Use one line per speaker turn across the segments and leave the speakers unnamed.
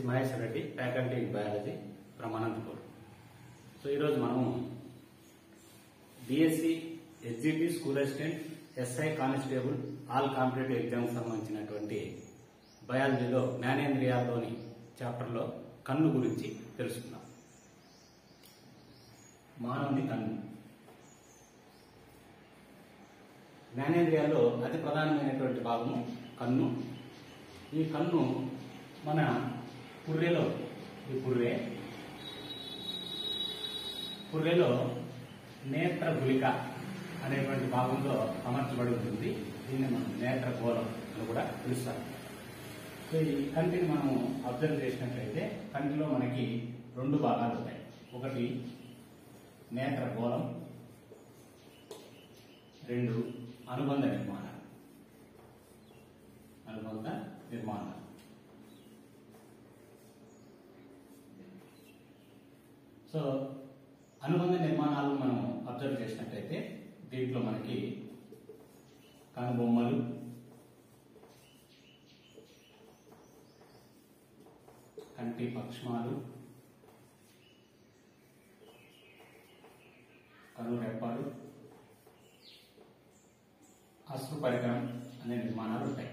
Maheshwar Reddy faculty in biology from Anantapur so ఈరోజు మనము BSc HGT school assistant SI constable all competitive exams సంబంధించినటువంటి బయాలజీలో జ్ఞానేంద్రియాల్లోని చాప్టర్లో కన్ను గురించి తెలుసుకుందాం మానవుని కన్ను జ్ఞానేంద్రియాల్లో అతి ప్రధానమైనటువంటి భాగము కన్ను ఈ కన్ను మన పుర్రెలో ఈ పుర్రె పుర్రెలో నేత్ర గుళిక అనేటువంటి భాగంలో అమర్చబడి ఉంటుంది దీన్ని మనం నేత్ర గోళం అని కూడా పిలుస్తాం సో ఈ కంటిని మనము అబ్జర్వ్ చేసినట్లయితే కంటిలో మనకి రెండు భాగాలు ఉంటాయి ఒకటి నేత్ర గోళం రెండు అనుబంధ నిర్మాణం అనుబంధ నిర్మాణం సో అనుబంధ నిర్మాణాలను మనం అబ్జర్వ్ చేసినట్లయితే దీంట్లో మనకి కనుబొమ్మలు కంటి పక్ష్మాలు కను రెప్పాలు అశ్రు పరికరం అనే నిర్మాణాలు ఉంటాయి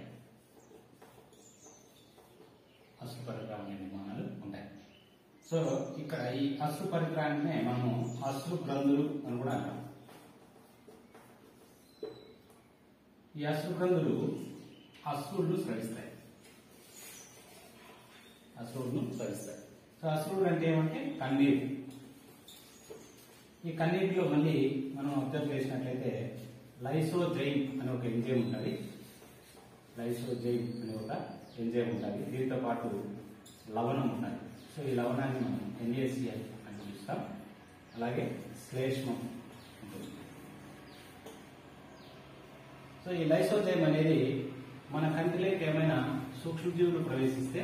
అశ్రు పరికరం అనే నిర్మాణాలు ఉంటాయి సో ఇక్కడ ఈ అశ్రు పరికరాన్నే మనము అశ్రు గ్రంథులు అని కూడా అంటాం ఈ అశ్రు గ్రంథులు అశ్రువులు స్రవిస్తాయి అశ్రువులను స్రవిస్తాయి సో అశ్రువులు అంటే ఏమంటే కన్నీరు ఈ కన్నీటిలో మళ్ళీ మనం అబ్జర్వ్ చేసినట్లయితే లైసోజైమ్ అనే ఒక ఎంజైమ్ ఉంటుంది లైసోజైమ్ అనే ఒక ఎంజైమ్ ఉంటుంది దీంతో పాటు లవణం ఉంటుంది సో ఈ లవణాన్ని మనం ఎన్ఏసిఎల్ అని పిలుస్తాం అలాగే శ్లేష్మం ఉంటుంది సో ఈ లైసోజైమ్ అనేది మన కంటిలోకి ఏమైనా సూక్ష్మజీవులు ప్రవేశిస్తే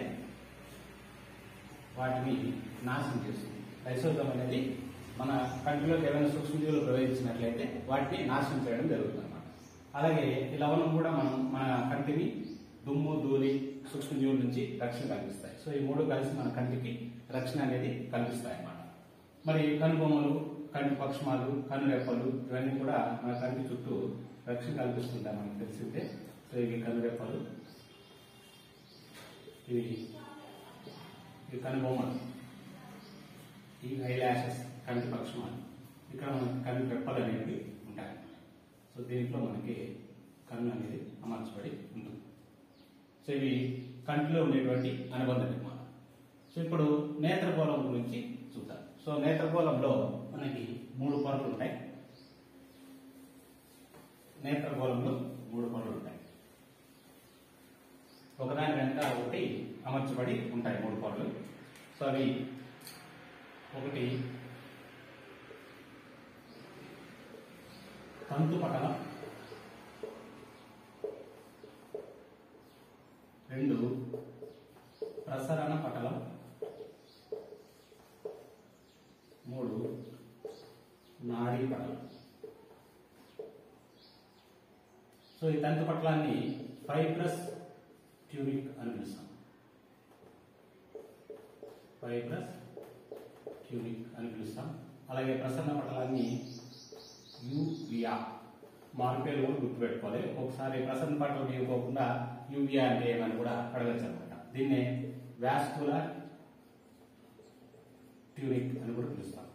వాటిని నాశనం చేస్తుంది లైసోజైమ్ అనేది మన కంటిలోకి ఏమైనా సూక్ష్మజీవులు ప్రవేశించినట్లయితే వాటిని నాశనం చేయడం జరుగుతుంది అన్నమాట అలాగే ఈ లవణం కూడా మనం మన కంటిని దుమ్ము ధూళి సూక్ష్మజీవుల నుంచి రక్షణ కల్పిస్తాయి సో ఈ మూడు కలిసి మన కంటికి రక్షణ అనేది కల్పిస్తాయి అన్నమాట మరి కనుబొమ్మలు కంటి పక్షమాలు కను రెప్పలు ఇవన్నీ కూడా మన కంటి చుట్టూ రక్షణ కల్పిస్తుంటాయి మనకు తెలిసిందే సో ఇవి కను రెప్పలు ఇవి ఇవి కనుబొమ్మలు ఈ ఐ ల్యాషెస్ కంటి పక్షమాలు ఇక్కడ మనకి కన్ను రెప్పలు అనేవి ఉంటాయి సో దీంట్లో మనకి కన్ను అనేది అమర్చబడి ఉంటుంది సో ఇవి కంటిలో ఉండేటువంటి అనుబంధ నిర్మాణం సో ఇప్పుడు నేత్రగోళం గురించి చూద్దాం సో నేత్రగోళంలో మనకి మూడు పొరలు ఉంటాయి నేత్రగోళంలో మూడు పొరలు ఉంటాయి ఒకదాని వెంట ఒకటి అమర్చబడి ఉంటాయి మూడు పొరలు సో అవి ఒకటి తంతు పటలం రెండు ప్రసరణ పటలం మూడు నాడీ పటలం సో ఈ తంతు పటలాన్ని ఫైబ్రస్ ట్యూబిక్ అని పిలుస్తాం ఫైబ్రస్ ట్యూబిక్ అని పిలుస్తాం అలాగే ప్రసరణ పటలాన్ని యూవియా మార్పేలు కూడా గుర్తుపెట్టుకోవాలి ఒకసారి ప్రసరణ పటలం ఇవ్వకుండా యూవియా అంటే ఏమని కూడా అడగచ్చు అనమాట దీన్నే వ్యాస్కులర్ ట్యూనిక్ అని కూడా పిలుస్తాం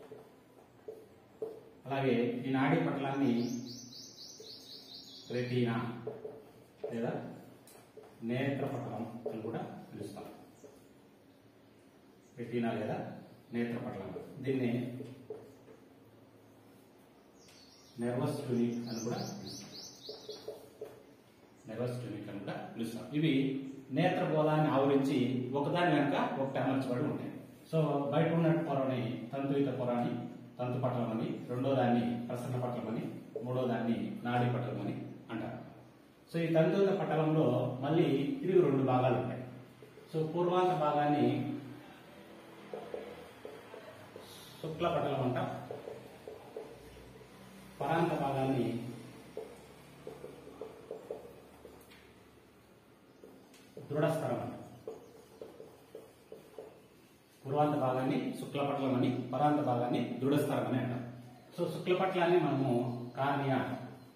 అలాగే ఈ నాడీ పటలాన్ని రెటీనా లేదా నేత్ర పటలం అని కూడా పిలుస్తాం రెటీనా లేదా నేత్ర పటలం దీన్ని నెర్వస్ ట్యూనిక్ అని కూడా పిలుస్తాం నెర్వస్ ట్యూనిక్ అని కూడా పిలుస్తాం ఇవి నేత్ర గోళాన్ని ఆవరించి ఒకదాని వెనుక ఒకటి అమర్చబడి ఉంటాయి సో బయట ఉన్న పొరని తంతుయుత పొరని తంతు పటలం అని రెండో దాన్ని ప్రసన్న పటలం అని మూడో దాన్ని నాడీ పటలం అని అంటారు సో ఈ తంతుయుత పటలంలో మళ్ళీ తిరిగి రెండు భాగాలు ఉంటాయి సో పూర్వాంత భాగాన్ని శుక్ల పటలం అంటాం పరాంత భాగాన్ని దృఢస్థరం అంటాం పూర్వాంత భాగాన్ని శుక్లపట్లం అని పరాంత భాగాన్ని దృఢస్థరం అని అంటాం సో శుక్లపట్లాన్ని మనము కార్నియా అంటాం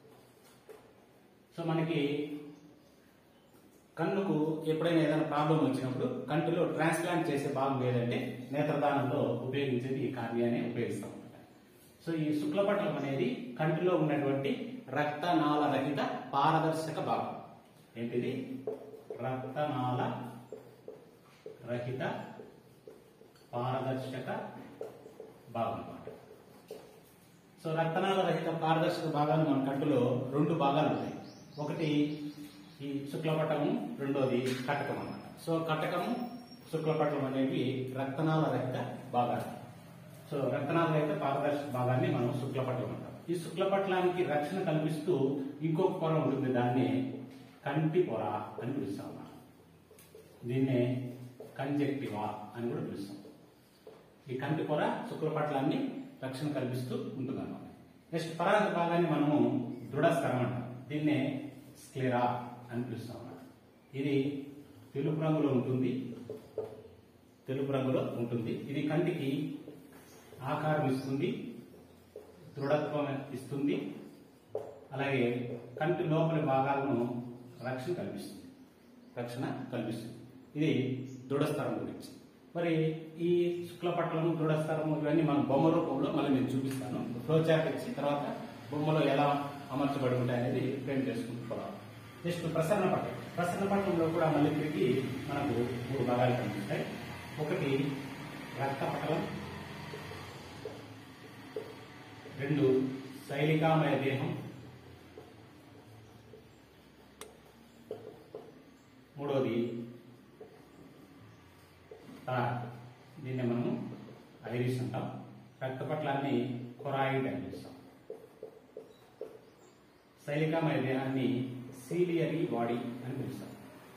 సో మనకి కన్నుకు ఎప్పుడైనా ఏదైనా ప్రాబ్లం వచ్చినప్పుడు కంటిలో ట్రాన్స్ప్లాంట్ చేసే భాగం ఏదంటే నేత్రదానంలో ఉపయోగించేది ఈ కార్నియానే ఉపయోగిస్తాం అన్నమాట సో ఈ శుక్లపట్లం అనేది కంటిలో ఉన్నటువంటి రక్తనాళ రహిత పారదర్శక భాగం ఏంటిది రక్తనాళ రహిత పారదర్శక భాగం అన్నమాట సో రక్తనాళ రహిత పారదర్శక భాగాలు మన కంటిలో రెండు భాగాలు ఉంటాయి ఒకటి ఈ శుక్లపటము రెండోది కటకం అన్నమాట సో కటకము శుక్లపటం అనేవి రక్తనాళ రహిత భాగాలు సో రక్తనాళ రహిత పారదర్శక భాగాన్ని మనం శుక్లపటం అంటాం ఈ శుక్లపట్లానికి రక్షణ కల్పిస్తూ ఇంకొక పొర ఉంటుంది దాన్ని కంటి పొర అని పిలుస్తాం మనం దీన్నే కంజెక్టివా అని కూడా పిలుస్తాం ఈ కంటి పొర శుక్లపట్లాన్ని రక్షణ కల్పిస్తూ ఉంటుంది అన్నమాట నెక్స్ట్ పరాంత భాగాన్ని మనము దృఢస్థరం అంటాం దీన్నే స్క్లెరా అని పిలుస్తాం అన్నమాట ఇది తెలుపు రంగులో ఉంటుంది తెలుపు రంగులో ఉంటుంది ఇది కంటికి ఆకారం ఇస్తుంది దృఢత్వం ఇస్తుంది అలాగే కంటి లోపలి భాగాలను రక్షణ కల్పిస్తుంది రక్షణ కల్పిస్తుంది ఇది దృఢస్థరం గురించి మరి ఈ శుక్లపట్లము దృఢస్థరము ఇవన్నీ మనం బొమ్మ రూపంలో మళ్ళీ నేను చూపిస్తాను ఫ్లో చార్ట్ ఇచ్చి తర్వాత బొమ్మలో ఎలా అమర్చబడి ఉంటాయి అనేది ఫ్రేమ్ చేసుకుంటూ పోవాలి నెక్స్ట్ ప్రసరణ పట్టం ప్రసరణ పట్టంలో కూడా మళ్ళీ తిరిగి మనకు మూడు భాగాలు కనిపిస్తాయి ఒకటి రక్తపటలం రెండు శైలికామయ దేహం మూడోది తల దీన్ని మనము ఐరిస్ అంటాం రక్తపట్లాన్ని కొరాయిడ్ అని పిలుస్తాం శైలికామయ దేహాన్ని సీలియరీ బాడీ అని పిలుస్తాం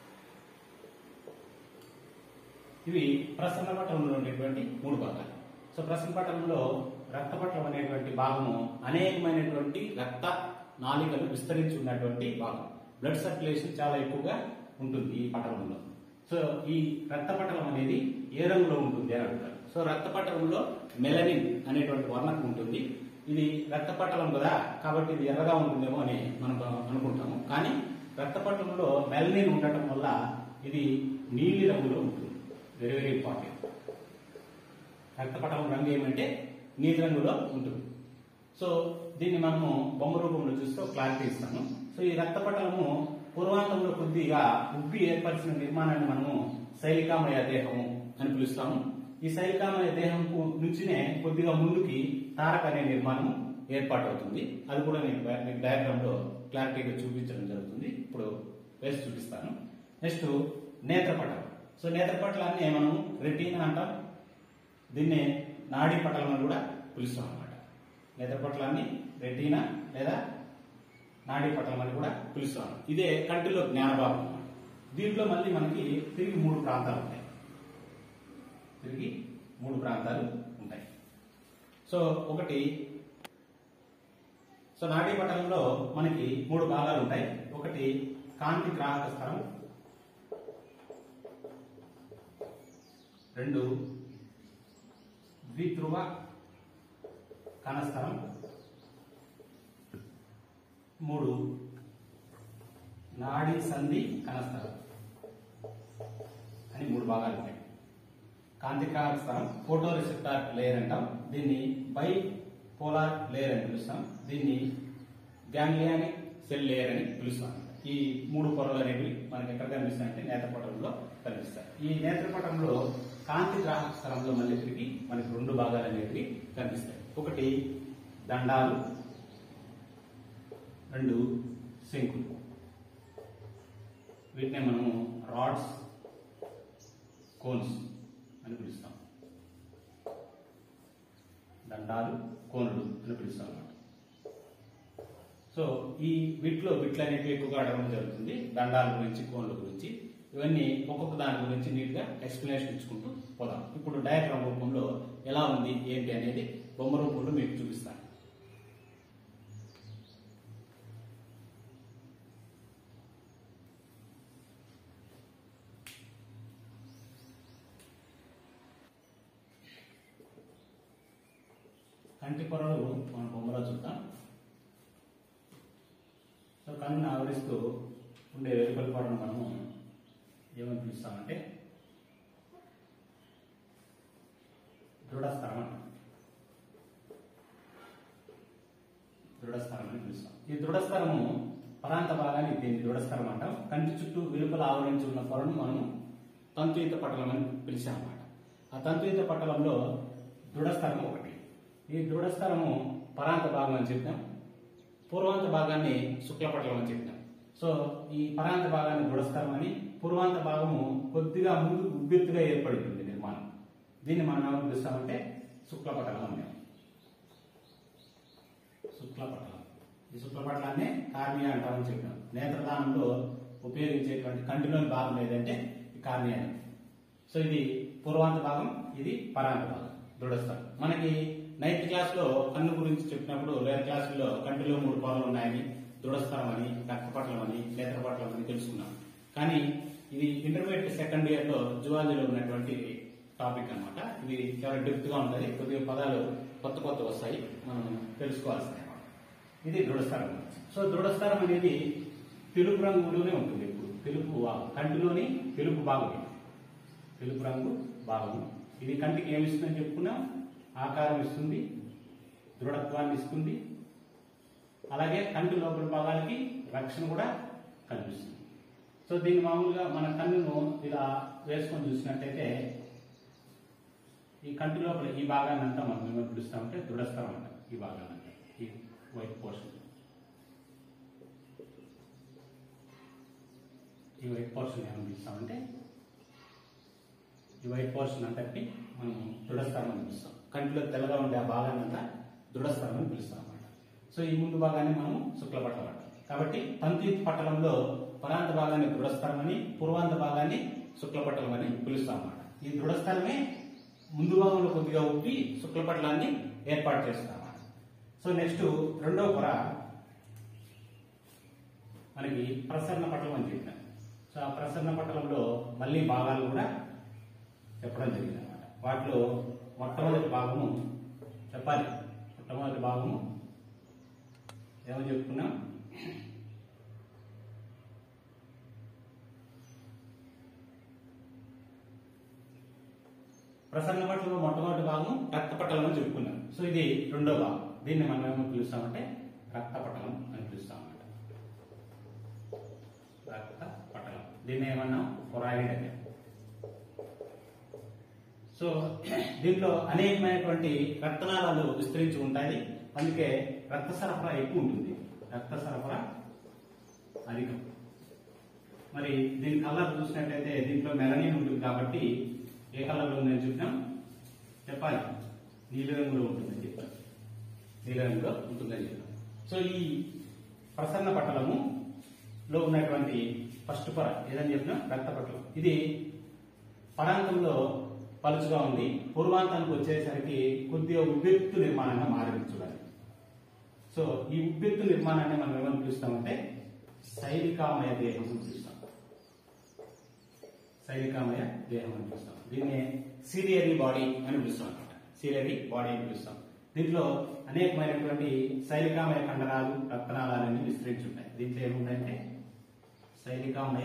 ఇవి ప్రసన్న పటంలో ఉండేటువంటి మూడు భాగాలు సో ప్రసన్న పటంలో రక్తపటం అనేటువంటి భాగము అనేకమైనటువంటి రక్త నాళికలు విస్తరించి ఉన్నటువంటి భాగం బ్లడ్ సర్క్యులేషన్ చాలా ఎక్కువగా ఉంటుంది ఈ పటంలో సో ఈ రక్తపటలం అనేది ఏ రంగులో ఉంటుంది అని అడుగుతారు సో రక్తపటలంలో మెలనిన్ అనేటువంటి వర్ణకం ఉంటుంది ఇది రక్తపటలం కదా కాబట్టి ఇది ఎర్రగా ఉంటుందేమో అని మనం అనుకుంటాము కానీ రక్తపటలంలో మెలనిన్ ఉండటం వల్ల ఇది నీలి రంగులో ఉంటుంది వెరీ వెరీ ఇంపార్టెంట్ రక్తపటలం రంగు ఏమంటే నీలి రంగులో ఉంటుంది సో దీన్ని మనము బొమ్మ రూపంలో చూస్తే ఒక క్లారిటీ ఇస్తాను సో ఈ రక్తపటలము పూర్వాంతంలో కొద్దిగా ఉబ్బి ఏర్పరిచిన నిర్మాణాన్ని మనము శైలికామయ దేహము అని పిలుస్తాము ఈ శైలికామయ దేహం నుంచినే కొద్దిగా ముందుకి తారక అనే నిర్మాణం ఏర్పాటవుతుంది అది కూడా నేను బయ- మీకు డయాగ్రామ్ లో క్లారిటీగా చూపించడం జరుగుతుంది ఇప్పుడు వేసి చూపిస్తాను నెక్స్ట్ నేత్రపటలం సో నేత్రపటలాన్ని మనం రెటీనా అంటాం దీన్నే నాడీ పటలం అని కూడా పిలుస్తాం అన్నమాట నేత్రపటలాన్ని రెటీనా లేదా నాడీ పటలం అని కూడా పిలుస్తాం ఇదే కంటిలో జ్ఞానభాగం అన్నమాట దీంట్లో మళ్ళీ మనకి తిరిగి మూడు ప్రాంతాలు ఉంటాయి తిరిగి మూడు ప్రాంతాలు ఉంటాయి సో ఒకటి సో నాడీ పటలంలో మనకి మూడు భాగాలు ఉంటాయి ఒకటి కాంతి గ్రాహక స్థలం రెండు ద్విధ్రువ కణస్థలం మూడు నాడీ సంధి కణస్థలం అని మూడు భాగాలు ఉంటాయి కాంతికార స్థలం ఫోటో రిసెప్టార్ లేయర్ అంటాం దీన్ని బై పోలార్ లేయర్ అని పిలుస్తాం దీన్ని గ్యాంగ్లియానిక్ సెల్ లేయర్ అని పిలుస్తాం ఈ మూడు పొరలు అనేవి మనకి ఎక్కడ కనిపిస్తాయంటే నేత్రపటంలో కనిపిస్తాయి ఈ నేత్రపటంలో కాంతి గ్రాహక స్థలంలో మళ్ళీ తిరిగి మనకి రెండు భాగాలు అనేవి కనిపిస్తాయి ఒకటి దండాలు రెండు శంకులు వీటినే మనము రాడ్స్ కోన్స్ అని పిలుస్తాం దండాలు కోనులు అని పిలుస్తాం అన్నమాట సో ఈ వీటిలో బిట్లు అనేవి ఎక్కువగా అడగడం జరుగుతుంది దండాల గురించి కోన్ల గురించి ఇవన్నీ ఒక్కొక్క దాని గురించి నీట్ గా ఎక్స్ప్లెనేషన్ ఇచ్చుకుంటూ పోదాం ఇప్పుడు డయాగ్రామ్ రూపంలో ఎలా ఉంది ఏంటి అనేది బొమ్మ రూపంలో మీకు చూపిస్తాను కంటి పొరలు మన బొమ్మలో చూద్దాం సో కన్నును ఆవరిస్తూ ఉండే వెలుపల పొరను మనము ఏమని పిలుస్తామంటే దృఢస్థరం అంటాం దృఢస్థరం అని పిలుస్తాం ఈ దృఢస్థరము పరాంత భాగాన్ని దీన్ని దృఢస్థరం అంటాం కంటి చుట్టూ వెలుపల ఆవరించి ఉన్న పొరను మనము తంతుయుత పటలం అని పిలిచామన్నమాట ఆ తంతుయుత పటలంలో దృఢస్థరం ఒకటి ఈ దృఢస్థరము పరాంత భాగం అని చెప్పాం పూర్వాంత భాగాన్ని శుక్లపటలం అని చెప్పాం సో ఈ పరాంత భాగాన్ని దృఢస్థరం అని పూర్వాంత భాగము కొద్దిగా ముందు ఉబ్బెత్తుగా ఏర్పడి ఉంటుంది నిర్మాణం దీన్ని మనం ఏమని పిలుస్తామంటే శుక్లపటలం అన్నాం శుక్లపటలం ఈ శుక్లపటలాన్ని కార్నియా అంటామని చెప్పాం నేత్రదానంలో ఉపయోగించేటువంటి కంటిలోని భాగం ఏదంటే ఈ కార్నియా అని. సో ఇది పూర్వాంత భాగం ఇది పరాంత భాగం దృఢస్థలం మనకి నైన్త్ క్లాస్ లో కన్ను గురించి చెప్పినప్పుడు వేరే క్లాసుల్లో కంటిలో మూడు పొరలు ఉన్నాయని దృఢస్థలం అని రక్తపటలం అని నేత్రపటలం అని తెలుసుకున్నాం కానీ ఇది ఇంటర్మీడియట్ సెకండ్ ఇయర్ లో జువాలజీలో ఉన్నటువంటి టాపిక్ అన్నమాట ఇది చాలా డెప్త్ గా ఉంటుంది కొద్దిగా పదాలు కొత్త కొత్త వస్తాయి మనం తెలుసుకోవాల్సిందే అన్నమాట. ఇది దృఢస్థరం సో దృఢస్థరం అనేది తెలుపు రంగులోనే ఉంటుంది ఇప్పుడు తెలుపు భాగం కంటిలోని తెలుపు భాగం ఇది. తెలుపు రంగు భాగము ఇది కంటికి ఏమి ఇస్తుందని చెప్పుకున్నాం ఆకారం ఇస్తుంది దృఢత్వాన్ని ఇస్తుంది అలాగే కంటి లోపల భాగాలకి రక్షణ కూడా కనిపిస్తుంది సో దీన్ని మామూలుగా మన కన్నును ఇలా వేసుకొని చూసినట్టయితే ఈ కంటి లోపల ఈ భాగాన్ని అంతా మనం ఏమని పిలుస్తామంటే దృఢస్థరం అంటాం ఈ భాగాన్ని అంతా ఈ వైట్ పోర్షన్ ఈ వైట్ పోర్షన్ ఏమని పిలుస్తామంటే ఈ వైట్ పోర్షన్ అంతటి మనం దృఢస్థరం అని పిలుస్తాం కంటిలో తెల్లగా ఉండే ఆ భాగాన్ని అంతా దృఢస్థరం అని పిలుస్తాం అన్నమాట సో ఈ ముందు భాగాన్ని మనం శుక్లపట్టలం అంటాం కాబట్టి తంతి పట్టణంలో పరాంత భాగాన్ని దృఢస్థరం అని పూర్వాంత భాగాన్ని శుక్లపట్టలం అని పిలుస్తాం అన్నమాట ఈ దృఢస్థలమే ముందు భాగంలో కొద్దిగా ఉప్పి శుక్లపట్టలాన్ని ఏర్పాటు చేస్తాం అన్నమాట సో నెక్స్ట్ రెండవ పొర మనకి ప్రసరణ పటలం అని చెప్పాను సో ఆ ప్రసరణ పటలంలో మళ్ళీ భాగాలు కూడా చెప్పడం జరిగింది అనమాట వాటిలో మొట్టమొదటి భాగము చెప్పాలి మొట్టమొదటి భాగము ఏమని చెప్పుకున్నాం ప్రసన్న పట్టణంలో మొట్టమొదటి భాగం రక్తపటలం అని చెప్పుకున్నాం సో ఇది రెండో భాగం దీన్ని మనం ఏమని పిలుస్తామంటే రక్తపటలం అని పిలుస్తామన్నమాట రక్త పటలం దీన్ని ఏమన్నాం కొరాయిడ్ అని సో దీంట్లో అనేకమైనటువంటి రక్తనాళాలు విస్తరించి ఉంటాయి అందుకే రక్త సరఫరా ఎక్కువ ఉంటుంది రక్త సరఫరా అధికం మరి దీని కలర్ చూసినట్లయితే దీంట్లో మెలనిన్ ఉంటుంది కాబట్టి ఏ కలర్ లో ఉందని చూద్దాం చెప్పాలి నీలిరంగులో ఉంటుందని చెప్పాలి నీలిరంగులో ఉంటుందని చెప్పాలి సో ఈ ప్రసన్న పటలము లో ఉన్నటువంటి ఫస్ట్ పొర ఏదని చెప్పిన రక్త పటలం ఇది పరాంతంలో పలుచుగా ఉంది పూర్వాంతానికి వచ్చేసరికి కొద్దిగా ఉబ్బెత్తు నిర్మాణంగా మారింది చూడాలి సో ఈ ఉబ్బెత్తు నిర్మాణాన్ని మనం ఏమని పిలుస్తామంటే శైలికామయ దేహం అని పిలుస్తాం శైలికామయ దేహం అని పిలుస్తాం దీన్ని సీరియరీ బాడీ అని పిలుస్తాం అనమాట సీరియరీ బాడీ అని పిలుస్తాం దీంట్లో అనేకమైనటువంటి శైలికామయ కండరాలు రక్తనాళాలన్నీ విస్తరించి ఉంటాయి దీంట్లో ఏముంటాయంటే శైలికామయ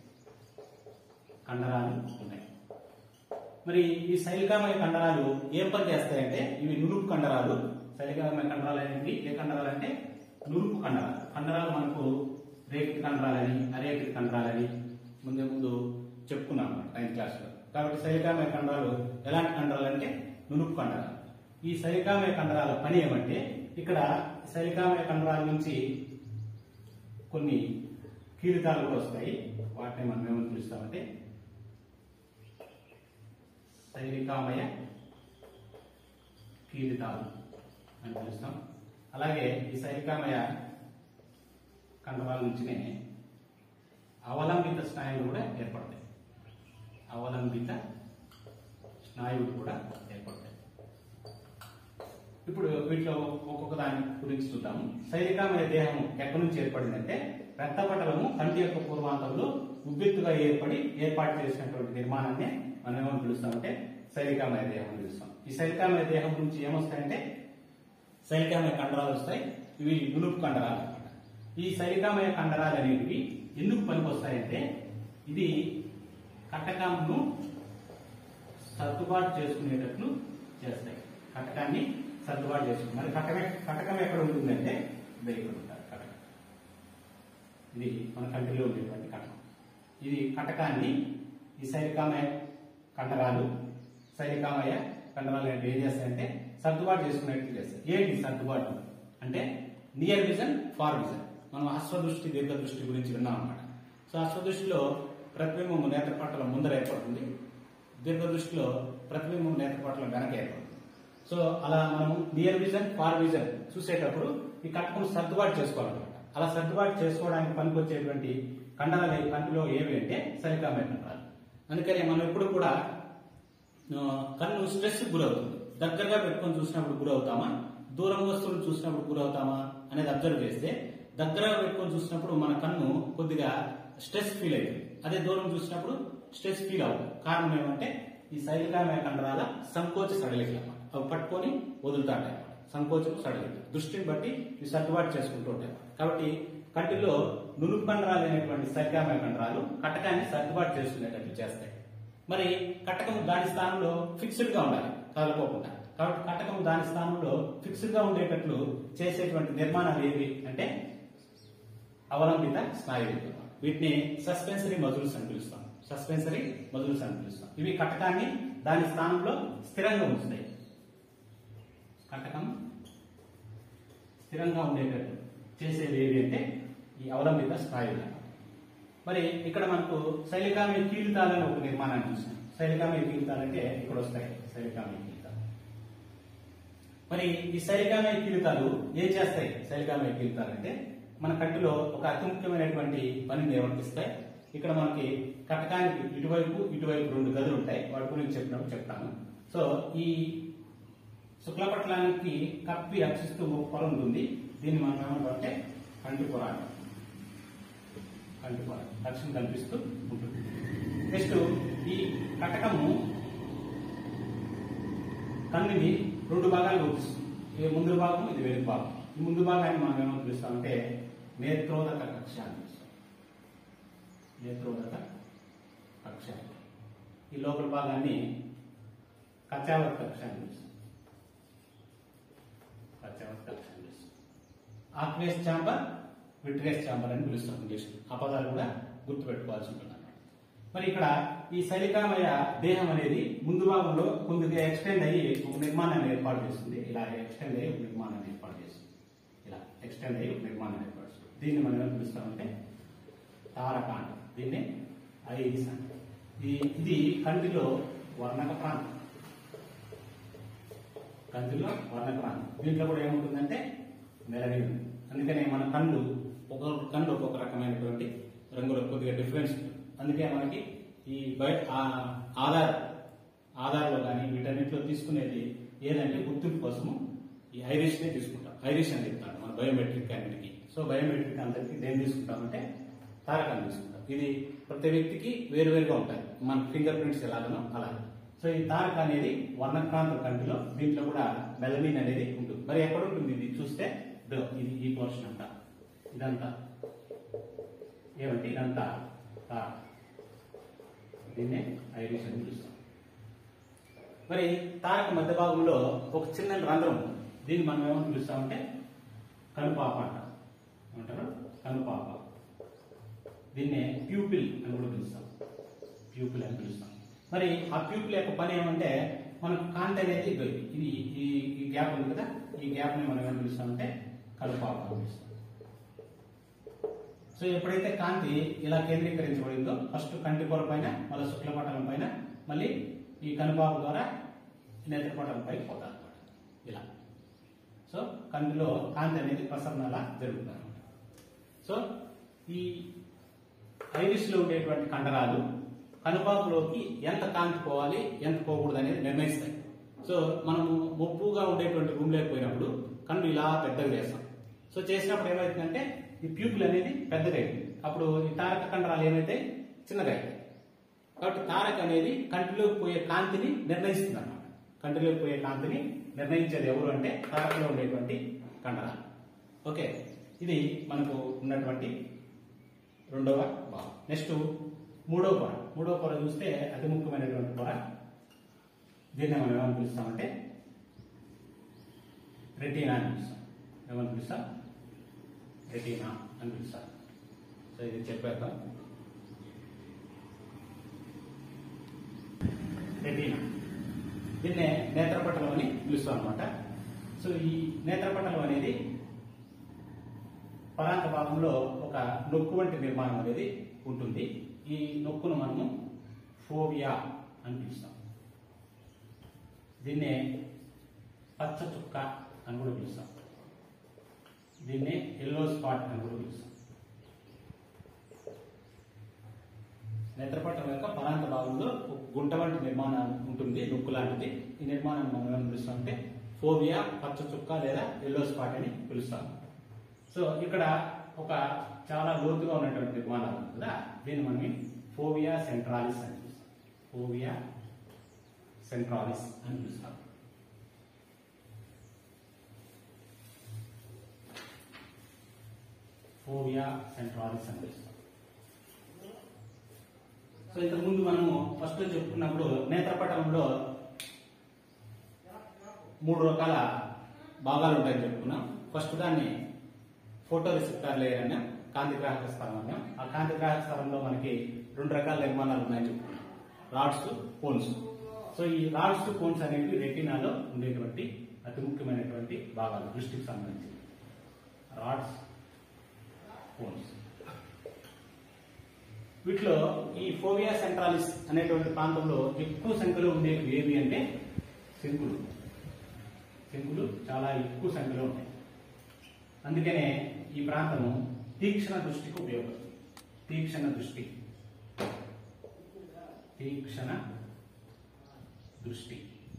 కండరాలు ఉన్నాయి మరి ఈ శైలికామయ కండరాలు ఏం పని చేస్తాయంటే ఇవి నురుపు కండరాలు శైలికామయ కండరాలు అనేవి ఏ కండరాలు అంటే నురుపు కండరాలు కండరాలు మనకు రేఖిత కండరాలని అరేఖిత కండరాలని ముందే ముందు చెప్పుకున్నాం నైన్త్ క్లాస్ లో కాబట్టి శైలికామయ కండరాలు ఎలాంటి కండరాలు అంటే నునుపు కండరాలు ఈ శైలికామయ కండరాల పని ఏమంటే ఇక్కడ శైలికామయ కండరాల నుంచి కొన్ని కీలితాలు కూడా వస్తాయి వాటిని మనం ఏమని పిలుస్తామంటే శైలికామయ కీలితాలు అని పిలుస్తాం అలాగే ఈ శైలికామయ కండరాల నుంచినే అవలంబిత స్నాయువులు కూడా ఏర్పడతాయి అవలంబిత స్నాయువులు కూడా ఏర్పడతాయి ఇప్పుడు వీటిలో ఒక్కొక్క దాని గురించి చూద్దాం శైలికామయ దేహం ఎక్కడి నుంచి ఏర్పడిందంటే రక్తపటలము కంటి యొక్క పూర్వాంతంలో ఉబ్బెత్తుగా ఏర్పడి ఏర్పాటు చేసినటువంటి నిర్మాణాన్ని మనం ఏమని పిలుస్తామంటే శైలికామయ దేహం అని పిలుస్తాం ఈ శైలికామయ దేహం నుంచి ఏమొస్తాయంటే శైలికామయ కండరాలు వస్తాయి ఇవి నునుపు కండరాలు అన్నమాట ఈ శైలికామయ కండరాలు అనేవి ఎందుకు పనికొస్తాయంటే ఇది కటకంను సర్దుబాటు చేసుకునేటట్లు చేస్తాయి కటకాన్ని సర్దుబాటు చేసుకుని మరి కటక కటకం ఎక్కడ ఉంటుందంటే ఇది ఇక్కడ ఉంటారు కటకం ఇది మన కంటిలో ఉండేటువంటి కటకం ఇది కటకాన్ని ఈ శైలికామయ కండరాలు శైలికామయ కండరాలు అనేవి ఏం చేస్తాయంటే సర్దుబాటు చేసుకునేట్టు చేస్తాయి ఏంటి సర్దుబాటు అంటే నియర్ విజన్ ఫార్ విజన్ మనం అశ్వదృష్టి దీర్ఘ దృష్టి గురించి విన్నాం అనమాట సో అశ్వదృష్టిలో ప్రతిబింబం నేత్రపట్టలం ముందర ఏర్పడుతుంది దీర్ఘ దృష్టిలో ప్రతిబింబం నేత్రపట్టలం వెనక ఏర్పడుతుంది సో అలా మనం నియర్ విజన్ ఫార్ విజన్ చూసేటప్పుడు ఈ కట్టకం సర్దుబాటు చేసుకోవాలన్నమాట అలా సర్దుబాటు చేసుకోవడానికి పనికొచ్చేటువంటి కండరాలు ఈ కంటిలో ఏవి అంటే సలికామయ కండరాలు అందుకని మనం ఎప్పుడు కూడా ఆ, కన్ను స్ట్రెస్ గురవుతుంది దగ్గరగా పెట్టుకొని చూసినప్పుడు గురవుతామా దూరం వస్తువులు చూసినప్పుడు గురవుతామా అనేది అబ్జర్వ్ చేస్తే దగ్గరగా పెట్టుకొని చూసినప్పుడు మన కన్ను కొద్దిగా స్ట్రెస్ ఫీల్ అవుతుంది అదే దూరం చూసినప్పుడు స్ట్రెస్ ఫీల్ అవుతుంది కారణం ఏమంటే ఈ శైలికామయ కండరాల సంకోచ సడలికలు అన్నమాట అవి పట్టుకొని వదులుతాంటాయి అన్నమాట సంకోచం సడలికలు దృష్టిని బట్టి ఇవి సర్దుబాటు చేసుకుంటూ ఉంటాయి అన్నమాట. కాబట్టి కంటిలో నునుపు కండరాలు అనేటువంటి శైలికామయ కండరాలు కటకాన్ని సర్దుబాటు చేసుకునేటట్లు చేస్తాయి మరి కటకం దాని స్థానంలో ఫిక్స్డ్ గా ఉండాలి కదలకోకుండా కాబట్టి కటకం దాని స్థానంలో ఫిక్స్డ్ గా ఉండేటట్లు చేసేటువంటి నిర్మాణాలు ఏవి అంటే అవలంబిత స్నాయువులు వీటిని సస్పెన్సరీ మజుల్స్ అని పిలుస్తాం సస్పెన్సరీ మజుల్స్ అని పిలుస్తాం ఇవి కటకాన్ని దాని స్థానంలో స్థిరంగా ఉంచుతాయి కటకం స్థిరంగా ఉండేటట్టు చేసేది ఏవి అంటే ఈ అవలంబిత స్నాయువులు అన్నమాట. మరి ఇక్కడ మనకు శైలికామయ కీలితాలని ఒక నిర్మాణాన్ని చూసాం శైలికామయ కీలితాలు అంటే ఇక్కడ వస్తాయి శైలికామయ కీలితాలు మరి ఈ శైలికామయ కీలితాలు ఏం చేస్తాయి శైలికామయ కీలితాలు అంటే మన కంటిలో ఒక అతి ముఖ్యమైనటువంటి పనిని నిర్వర్తిస్తాయి ఇక్కడ మనకి కటకానికి ఇటువైపు ఇటువైపు రెండు గదులు ఉంటాయి వాటి గురించి చెప్పినప్పుడు చెప్తాను సో ఈ శుక్లపట్లానికి కప్పి రక్షిస్తూ ఒక పొర ఉంటుంది దీన్ని మనం ఏమంటామంటే కంటి పొర అంటాం కంటి పొర రక్షణ కల్పిస్తూ ఉంటుంది నెక్స్ట్ ఈ కటకము కన్నుని రెండు భాగాలు గుర్తిస్తుంది ఇది ముందు భాగం ఇది వెనుక భాగం ఈ ముందు భాగాన్ని మనం ఏమని పిలుస్తామంటే నేత్రోదక కక్ష అని పిలుస్తాం నేత్రోదక కక్ష ఈ లోపల భాగాన్ని కచ్చావత కక్ష అని పిలుస్తాం కచ్చావత కక్ష అని పిలుస్తాం ఆక్వేస్ ఛాంబర్ విట్రేస్ ఛాంబర్ అని పిలుస్తాం ఇంగ్లీష్ ఆ పదాలు కూడా గుర్తుపెట్టుకోవాల్సి ఉంటుంది అన్నమాట. మరి ఇక్కడ ఈ శలికామయ దేహం అనేది ముందు భాగంలో కొద్దిగా ఎక్స్టెండ్ అయ్యి ఒక నిర్మాణాన్ని ఏర్పాటు చేస్తుంది ఇలా ఎక్స్టెండ్ అయ్యి ఒక నిర్మాణాన్ని ఏర్పాటు చేస్తుంది ఇలా ఎక్స్టెండ్ అయ్యి ఒక నిర్మాణాన్ని ఏర్పాటు చేస్తుంది దీన్ని మనం ఏమని పిలుస్తామంటే తారకాండ దీన్ని ఐరిస్ అంటారు ఇది ఇది కంటిలో వర్ణక ప్రాంతం కంటిలో వర్ణక ప్రాంతం దీంట్లో కూడా ఏముంటుందంటే మెలనిన్ ఉంది. అందుకనే మన కళ్ళు ఒక్కొక్క కళ్ళు ఒక్కొక్క రకమైనటువంటి రంగులో కొద్దిగా డిఫరెన్స్ ఉంటుంది అందుకే మనకి ఈ బయట ఆ- ఆధార్ ఆధార్లో కానీ వీటన్నిటిలో తీసుకునేది ఏదంటే గుర్తింపు కోసము ఈ ఐరిష్ నే తీసుకుంటాం ఐరిష్ అని చెప్తాను మన బయోమెట్రిక్ అన్నిటికీ సో బయోమెట్రిక్ అందరికి దేని తీసుకుంటామంటే తారకాన్ని తీసుకుంటాం ఇది ప్రతి వ్యక్తికి వేరువేరుగా ఉంటాయి మన ఫింగర్ ప్రింట్స్ ఎలాగనో అలా సో ఈ తారక అనేది వర్ణక్రాంత కంటిలో దీంట్లో కూడా మెలనిన్ అనేది ఉంటుంది మరి ఎక్కడ ఉంటుంది ఇది చూస్తే ఇదో ఇది ఈ పోర్షన్ అంతా ఇదంతా ఏమంటే ఇదంతా తారక దీన్నే ఐరిష్ అని పిలుస్తాం మరి తారక మధ్య భాగంలో ఒక చిన్న రంధ్రం ఉంది దీన్ని మనం ఏమని పిలుస్తామంటే కనుపాప అంటాం ఏమంటారు కనుపాప దీన్నే ప్యూపిల్ అని కూడా పిలుస్తాం ప్యూపిల్ అని పిలుస్తాం మరి ఆ ప్యూపిల్ యొక్క పని ఏమంటే మనకు కాంతి అనేది ఇదో ఇది. ఇది ఈ ఈ గ్యాప్ ఉంది కదా ఈ గ్యాప్ ని మనం ఏమని పిలుస్తామంటే కనుపాప అని పిలుస్తాం సో ఎప్పుడైతే కాంతి ఇలా కేంద్రీకరించబడిందో ఫస్ట్ కంటి పొర పైన మళ్ళీ శుక్లపటలం పైన మళ్ళీ ఈ కనుపాప ద్వారా నేత్రపటలం పైకి పోతారు అన్నమాట ఇలా సో కంటిలో కాంతి అనేది ప్రసరణ అలా జరుగుతుంది అన్నమాట సో ఈ ఐరిస్ లో ఉండేటువంటి కండరాలు కనుపాపులోకి ఎంత కాంతి పోవాలి ఎంత పోకూడదు అనేది నిర్ణయిస్తాయి సో మనము ముప్పుగా ఉండేటువంటి రూమ్ లేకపోయినప్పుడు కన్ను ఇలా పెద్దగా చేస్తాం సో చేసినప్పుడు ఏమవుతుందంటే ఈ ప్యూపుల్ అనేది పెద్దగా అయింది అప్పుడు ఈ తారక కండరాలు ఏమైతే చిన్నగా అవుతాయి కాబట్టి తారక అనేది కంటిలోకి పోయే కాంతిని నిర్ణయిస్తుంది అన్నమాట కంటిలోకి పోయే కాంతిని నిర్ణయించేది ఎవరు అంటే కారకలో ఉండేటువంటి కండరాలు ఓకే ఇది మనకు ఉన్నటువంటి రెండవ భాగం నెక్స్ట్ మూడవ పొర మూడవ పొర చూస్తే అతి ముఖ్యమైనటువంటి పొర దీన్ని మనం ఏమని పిలుస్తామంటే రెటీనా అని పిలుస్తాం ఏమని పిలుస్తాం రెటీనా అని పిలుస్తాం సో ఇది చెప్పేద్దాం రెటీనా దీన్నే నేత్రపటలం అని పిలుస్తాం అనమాట సో ఈ నేత్రపటలం అనేది పరాంత భాగంలో ఒక నొక్కు వంటి నిర్మాణం అనేది ఉంటుంది ఈ నొక్కును మనము ఫోవియా అని పిలుస్తాం దీన్నే పచ్చ చుక్క అని కూడా పిలుస్తాం దీన్నే ఎల్లో స్పాట్ అని కూడా పిలుస్తాం నేత్రపటం యొక్క పరాంత భాగంలో ఒక గుంట వంటి నిర్మాణం ఉంటుంది నొక్కు లాంటిది ఈ నిర్మాణాన్ని మనం ఏమని పిలుస్తాం అంటే ఫోవియా పచ్చ చుక్క లేదా ఎల్లో స్పాట్ అని పిలుస్తాం సో ఇక్కడ ఒక చాలా లోతుగా ఉన్నటువంటి నిర్మాణాలు ఉంది కదా దీన్ని మనం ఫోవియా సెంట్రాలిస్ అని పిలుస్తాం ఫోవియా సెంట్రాలిస్ అని పిలుస్తాం ఫోవియా సెంట్రాలిస్ అని పిలుస్తాం సో ఇంతకు ముందు మనము ఫస్ట్ చెప్పుకున్నప్పుడు నేత్రపటంలో మూడు రకాల భాగాలు ఉంటాయని చెప్పుకున్నాం ఫస్ట్ దాన్ని ఫోటో రిసెప్టర్ లేయర్ అన్నాం కాంతి గ్రాహక స్థలం అన్నాం ఆ కాంతి గ్రాహక స్థలంలో మనకి రెండు రకాల నిర్మాణాలు ఉన్నాయని చెప్పుకున్నాం రాడ్స్ కోన్స్ సో ఈ రాడ్స్ కోన్స్ అనేవి రెటినాలో ఉండేటువంటి అతి ముఖ్యమైనటువంటి భాగాలు దృష్టికి సంబంధించి రాడ్స్ కోన్స్ వీటిలో ఈ ఫోవియా సెంట్రాలిస్ అనేటువంటి ప్రాంతంలో ఎక్కువ సంఖ్యలో ఉండేవి ఏవి అంటే శంకులు శంకులు చాలా ఎక్కువ సంఖ్యలో ఉంటాయి అందుకనే ఈ ప్రాంతము తీక్షణ దృష్టికి ఉపయోగపడుతుంది తీక్షణ దృష్టి తీక్షణ దృష్టి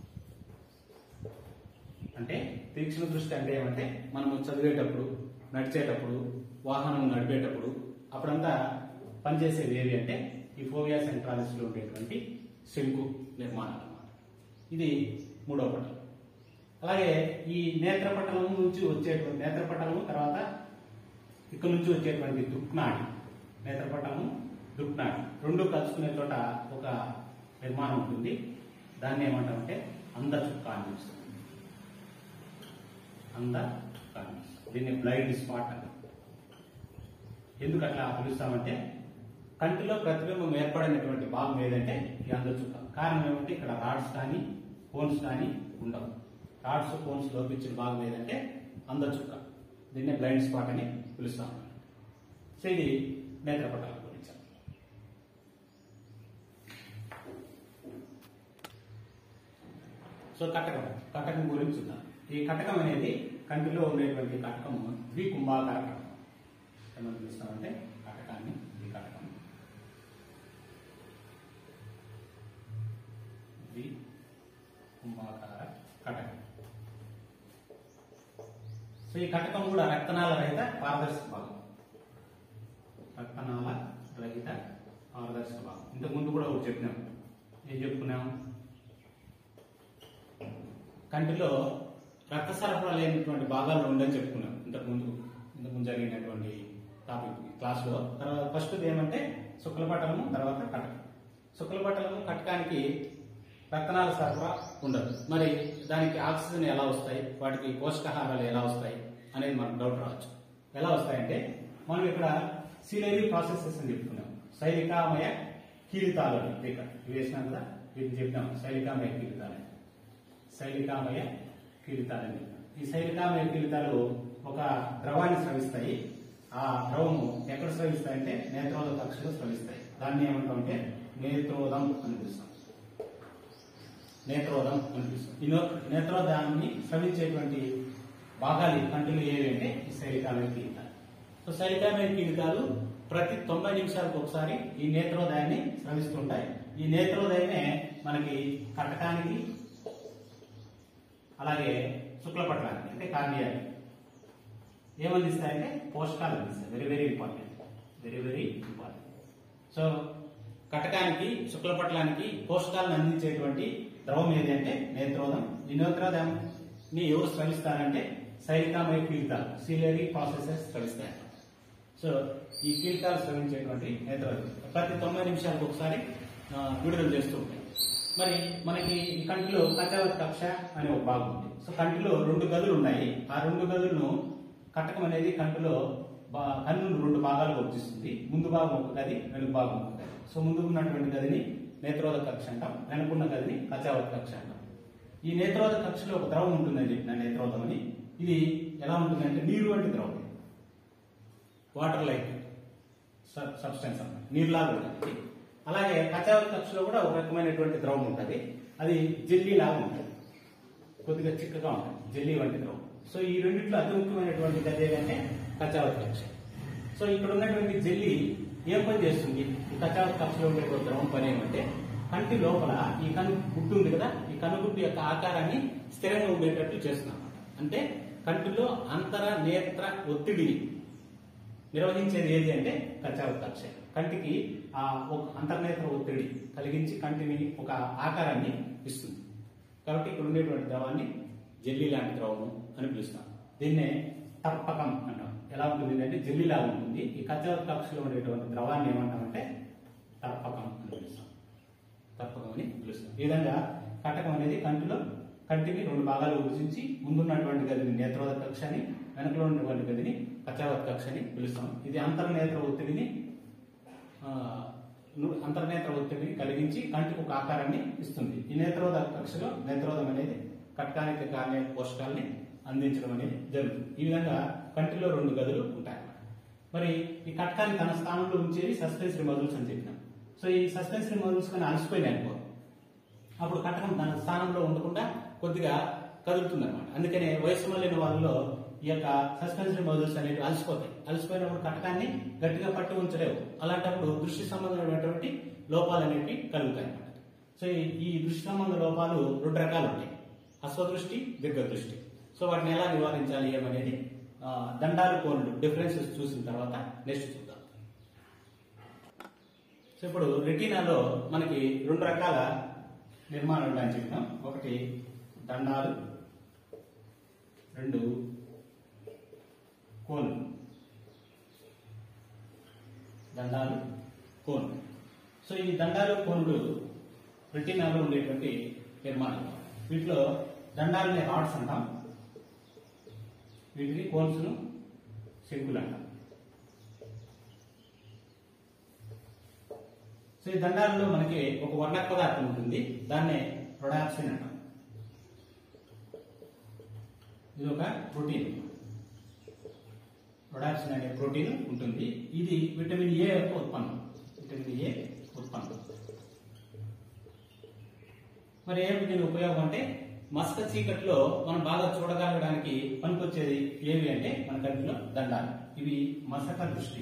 అంటే తీక్షణ దృష్టి అంటే ఏమంటే మనము చదివేటప్పుడు నడిచేటప్పుడు వాహనం నడిపేటప్పుడు అప్పుడంతా పనిచేసేది ఏవి అంటే ఈ ఫోవియా సెంట్రాలిస్ లో ఉండేటువంటి శంకు నిర్మాణం అన్నమాట ఇది మూడవ పటం అలాగే ఈ నేత్రపటలం నుంచి వచ్చేటువంటి నేత్రపటలము తర్వాత ఇక్కడ నుంచి వచ్చేటువంటి దుక్నాడి నేత్రపటలము దుక్నాడి రెండు కలుసుకునే చోట ఒక నిర్మాణం ఉంటుంది దాన్ని ఏమంటామంటే అంద చుక్క అని పిలుస్తాం అంద చుక్క అని పిలుస్తాం దీన్ని బ్లైండ్ స్పాట్ అని ఎందుకు అట్లా పిలుస్తామంటే కంటిలో ప్రతిబింబం ఏర్పడినటువంటి భాగం ఏదంటే ఈ అంద చుక్క కారణం ఏమంటే ఇక్కడ రాడ్స్ కానీ కోన్స్ కానీ ఉండవు రాడ్స్ కోన్స్ లోపించిన భాగం ఏదంటే అంద చుక్క దీన్నే బ్లైండ్ స్పాట్ అని పిలుస్తాం సో ఇది నేత్రపటాల గురించి సో కటకం కటకం గురించి చూద్దాం ఈ కటకం అనేది కంటిలో ఉండేటువంటి కటకము ద్వికుంభాకార కటకం ఏమని పిలుస్తామంటే కటకాన్ని ఈ కటకం ద్వి కుంభాకార కటకం సో ఈ కటకం కూడా రక్తనాళ రహిత పారదర్శక భాగం రక్తనాళ రహిత పారదర్శక భాగం ఇంతకు ముందు కూడా ఒకటి చెప్పినాం ఏం చెప్పుకున్నాం కంటిలో రక్త సరఫరా లేనటువంటి భాగాలు ఉండని చెప్పుకున్నాం ఇంతకు ముందు ఇంతకు ముందు జరిగినటువంటి టాపిక్ క్లాస్ లో తర్వాత ఫస్ట్ ఏమంటే శుక్లపటలము తర్వాత కటకం శుక్లపటలము కటకానికి రక్తనాళ సరఫరా ఉండదు మరి దానికి ఆక్సిజన్ ఎలా వస్తాయి వాటికి పోషకాహారాలు ఎలా వస్తాయి అనేది మనకు డౌట్ రావచ్చు ఎలా వస్తాయంటే మనం ఇక్కడ సిలరీ ప్రాసెసెస్ అని చెప్పుకున్నాం శైలికామయ కీలితాలు అని ఇక్కడ ఇవి వేసినాం కదా వీటిని చెప్పినాం శైలికామయ కీలితాలు అని. శైలికామయ కీలితాలని చెప్పినాం. ఈ శైలికామయ కీలితాలు ఒక ద్రవాన్ని స్రవిస్తాయి ఆ ద్రవము ఎక్కడ స్రవిస్తాయంటే నేత్రోద కక్షలో స్రవిస్తాయి దాన్ని ఏమంటామంటే నేత్రోదం అని పిలుస్తాం నేత్రోదం అని పిలుస్తాం ఈ నో- నేత్రోదాన్ని స్రవించేటువంటి భాగాలు ఈ కంటిలో ఏవి అంటే ఈ శైలికామయ కీలితాలు సో శైలికామయ కీలితాలు ప్రతి తొంభై నిమిషాలకు ఒకసారి ఈ నేత్రోదయాన్ని స్రవిస్తుంటాయి ఈ నేత్రోదయమే మనకి కటకానికి అలాగే శుక్లపట్లానికి అంటే కార్డియాకి ఏమందిస్తాయంటే పోషకాలు అందిస్తాయి very very important very very important so కటకానికి శుక్లపట్లానికి పోషకాలను అందించేటువంటి ద్రవం ఏది అంటే నేత్రోదం ఈ నేత్రోదాన్ని ఎవరు స్రవిస్తారంటే సైలికామయ కీలితాలు సీలరీ ప్రాసెసెస్ స్రవిస్తాయి సో ఈ కీలకాలు స్రవించేటువంటి నేత్రోదం ప్రతి తొంభై నిమిషాలకు ఒకసారి ఆ, విడుదల చేస్తూ ఉంటాయి మరి మనకి ఈ కంటిలో కచావత్ కక్ష అనే ఒక భాగం ఉంది సో కంటిలో రెండు గదులు ఉన్నాయి ఆ రెండు గదులను కటకం అనేది కంటిలో బా- కన్నును రెండు భాగాలుగా విభజిస్తుంది ముందు భాగం ఒక గది వెనుక భాగం ఒక గది సో ముందు ఉన్నటువంటి గదిని నేత్రోదక కక్ష అంటాం వెనుకున్న గదిని కచావత్ కక్ష అంటాం ఈ నేత్రోదక కక్షలో ఒక ద్రవం ఉంటుందని చెప్పిన నేత్రోదం అని ఇది ఎలా ఉంటుందంటే నీరు వంటి ద్రవం వాటర్ లైక్ సబ్స్టెన్స్ అన్నమాట నీరులాగా ఉంటుంది అలాగే కచావత్ కక్షలో కూడా ఒక రకమైనటువంటి ద్రవం ఉంటుంది అది జెల్లీ లాగా ఉంటుంది కొద్దిగా చిక్కగా ఉంటుంది జెల్లీ వంటి ద్రవం సో ఈ రెండిట్లో అతి ముఖ్యమైనటువంటి గది ఏంటంటే కచావత్ కక్ష సో ఇక్కడ ఉన్నటువంటి జెల్లీ ఏం పని చేస్తుంది ఈ కచావత్ కక్షలో ఉండేటువంటి ద్రవం పని ఏమంటే కంటి లోపల ఈ కను గుడ్డు ఉంది కదా ఈ కనుగుడ్డు యొక్క ఆకారాన్ని స్థిరంగా ఉండేటట్టు చేస్తున్నాం అంటే కంటిలో అంతర నేత్ర ఒత్తిడిని నిర్వహించేది ఏది అంటే కచావత్ కక్ష కంటికి ఆ ఒక అంతర్నేత్ర ఒత్తిడి కలిగించి కంటిని ఒక ఆకారాన్ని ఇస్తుంది కాబట్టి ఇక్కడ ఉండేటువంటి ద్రవాన్ని జెల్లీ లాంటి ద్రవము అని పిలుస్తాం దీన్నే తర్పకం అంటాం ఎలా ఉంటుంది అంటే జెల్లీ లాగా ఉంటుంది ఈ కచావత్ కక్షలో ఉండేటువంటి ద్రవాన్ని ఏమంటామంటే తర్పకం అని పిలుస్తాం తర్పకం అని పిలుస్తాం ఈ విధంగా కటకం అనేది కంటిలో కంటిని రెండు భాగాలు విభజించి ముందున్నటువంటి గదిని నేత్రోదక కక్ష అని వెనకలో ఉన్నటువంటి గదిని కచావత్ కక్ష అని పిలుస్తాం ఇది అంతర్నేత్ర ఒత్తిడిని ఆ, ను- అంతర్నేత్ర ఒత్తిడిని కలిగించి కంటికి ఒక ఆకారాన్ని ఇస్తుంది ఈ నేత్రోదక కక్షలో నేత్రోదం అనేది కట్కానికి కానే పోషకాలని అందించడం అనేది జరుగుతుంది ఈ విధంగా కంటిలో రెండు గదులు ఉంటాయి మరి ఈ కట్కాన్ని తన స్థానంలో ఉంచేది సస్పెన్సరీ మజిల్స్ అని చెప్పినాం సో ఈ సస్పెన్సరీ మజిల్స్ కానీ అలసిపోయినాయి అనుకో అప్పుడు కటకం తన స్థానంలో ఉండకుండా కొద్దిగా కదులుతుంది అనమాట అందుకనే వయసు మళ్ళిన వాళ్ళలో ఈ యొక్క సస్పెన్షన్ మజిల్స్ అనేవి అలసిపోతాయి అలసిపోయినప్పుడు కటకాన్ని గట్టిగా పట్టి ఉంచలేవు అలాంటప్పుడు దృష్టి సంబంధమైనటువంటి లోపాలు అనేవి కలుగుతాయి అన్నమాట సో ఈ- ఈ దృష్టి సంబంధ లోపాలు రెండు రకాలు ఉంటాయి అస్వదృష్టి దీర్ఘదృష్టి సో వాటిని ఎలా నివారించాలి ఏమనేది ఆ, దండాలు కోన్లు డిఫరెన్సెస్ చూసిన తర్వాత నెక్స్ట్ చూద్దాం సో ఇప్పుడు రెటీనాలో మనకి రెండు రకాల నిర్మాణాలు ఉన్నాయని చెప్పినాం ఒకటి దండాలు రెండు కోన్లు దండాలు కోన్లు సో ఈ దండాలు కోన్లు రెటీనాలో ఉండేటువంటి నిర్మాణం వీటిలో దండాలని రాడ్స్ అంటాం వీటిని కోన్స్ను శంకులు అంటాం సో ఈ దండాలలో మనకి ఒక వర్ణ పదార్థం ఉంటుంది దాన్నే ప్రొడాక్సిన్ అంటాం ఇది ఒక ప్రోటీన్ ప్రొడాక్సిన్ అనే ప్రోటీన్ ఉంటుంది ఇది విటమిన్ ఏ యొక్క ఉత్పన్నం విటమిన్ ఏ ఉత్పన్నం మరి ఏమిటి దీని ఉపయోగం అంటే మస్క చీకట్లో మనం బాగా చూడగలగడానికి పనికొచ్చేది ఏవి అంటే మన కంటిలో దండాలు ఇవి మసక దృష్టి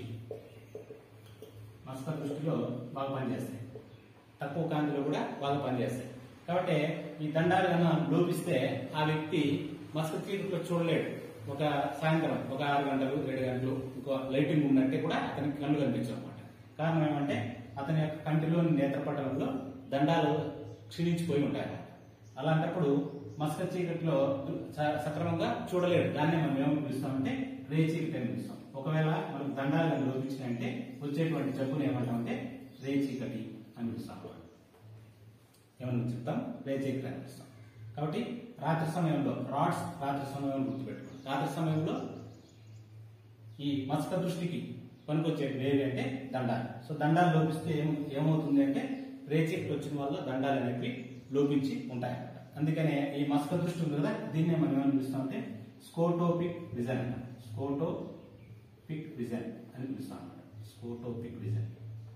మస్క దృష్టిలో బాగా పనిచేస్తాయి తక్కువ కాంతిలో కూడా బాగా పనిచేస్తాయి కాబట్టి ఈ దండాలు కన్నా లోపిస్తే ఆ వ్యక్తి మస్క చీకట్లో చూడలేడు ఒక సాయంత్రం ఒక ఆరు గంటలు ఏడు గంటలు ఇంకో లైటింగ్ ఉన్నట్టే కూడా అతనికి కళ్ళు కనిపించవు అనమాట కారణం ఏమంటే అతని యొక్క కంటిలోని నేత్రపటంలో దండాలు క్షీణించిపోయి ఉంటాయి అన్నమాట. అలాంటప్పుడు మస్క చీకట్లో స- సక్రమంగా చూడలేడు దాన్ని మనం ఏమని పిలుస్తామంటే రే చీకటి అని పిలుస్తాం ఒకవేళ మనకు దండాలు కనుక లోపించినంటే వచ్చేటువంటి జబ్బుని ఏమంటామంటే రే చీకటి అని పిలుస్తాం ఏమని చెప్తాం రే చీకటి అని పిలుస్తాం కాబట్టి రాత్రి సమయంలో రాడ్స్ రాత్రి సమయంలో గుర్తుపెట్టుకోండి రాత్రి సమయంలో ఈ మస్క దృష్టికి పనికొచ్చేది ఏవి అంటే దండాలు సో దండాలు లోపిస్తే ఏం ఏమవుతుంది అంటే రేచీకటి వచ్చిన వల్ల దండాలు అనేవి లోపించి ఉంటాయి అన్నమాట అందుకనే ఈ మస్క దృష్టి ఉంది కదా దీన్నే మనం ఏమని పిలుస్తాం అంటే స్కోటోపిక్ విజన్ అంటాం స్కోటోపిక్ విజన్ అని పిలుస్తాం అన్నమాట స్కోటోపిక్ విజన్